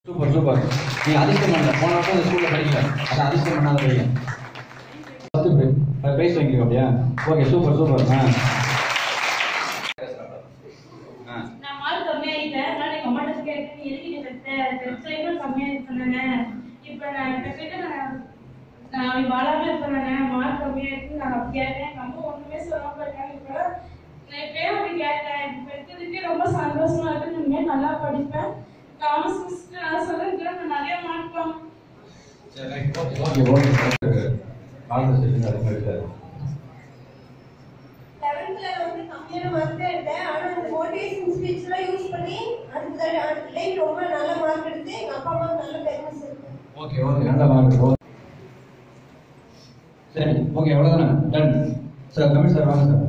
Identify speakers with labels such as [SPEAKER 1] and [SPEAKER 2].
[SPEAKER 1] super super நீ அதிர்ஷ்டம் பண்ணல போன வருஷம் இந்த ஸ்கூல்ல படிக்கல அது அதிர்ஷ்டம் பண்ணாத பையன் ஃபர்ஸ்ட் பிரைஸ் வாங்கிருக்கோம் அப்படியா ஓகே சூப்பர் சூப்பர் ஆ ஆ
[SPEAKER 2] நான் மார்க் கம்மியாயிட்டேன் அதனால எங்க அம்மாட்ட கேட்டேன் நீ எதுக்கு நீ பெத்த பெருசாயிட்டு கம்மியாயிட்டு சொன்னேனே இப்போ நான் பெற்றுட்டு நான் நான் அப்படி வாழாம இருக்கிறேனே மார்க் கம்மியாயிட்டு நான் அப்படி கேட்டேன் எங்க அம்மா ஒண்ணுமே சொல்லாம இருக்காங்க இப்போ நான் இப்பயே அப்படி கேட்டேன் இப்போ பெற்றதுக்கே ரொம்ப சந்தோஷமா இருக்கு இனிமேல் நல்லா படிப்பேன் காமர்ஸ் மிஸ் நான் சொல்றேன் நான் நிறைய மார்க் வாங்க
[SPEAKER 1] ஓகே ஓகே ஆல்ரெடி சொல்லுங்க அது மாதிரி சார்
[SPEAKER 3] லெவன்த்ல வந்து கம்மியான மார்க் தான் எடுத்தேன் ஆனா அந்த மோட்டிவேஷன் ஸ்பீச்லாம் யூஸ் பண்ணி அதுக்கு தான் அடுத்த டைம் ரொம்ப நல்ல மார்க் எடுத்து எங்க அப்பா அம்மா நல்ல பேருமை சேர்த்தேன்
[SPEAKER 1] ஓகே ஓகே நல்ல மார்க் ஓகே சரி ஓகே அவ்வளோதானே டன் சார் தமிழ் சார் வாங்க சார்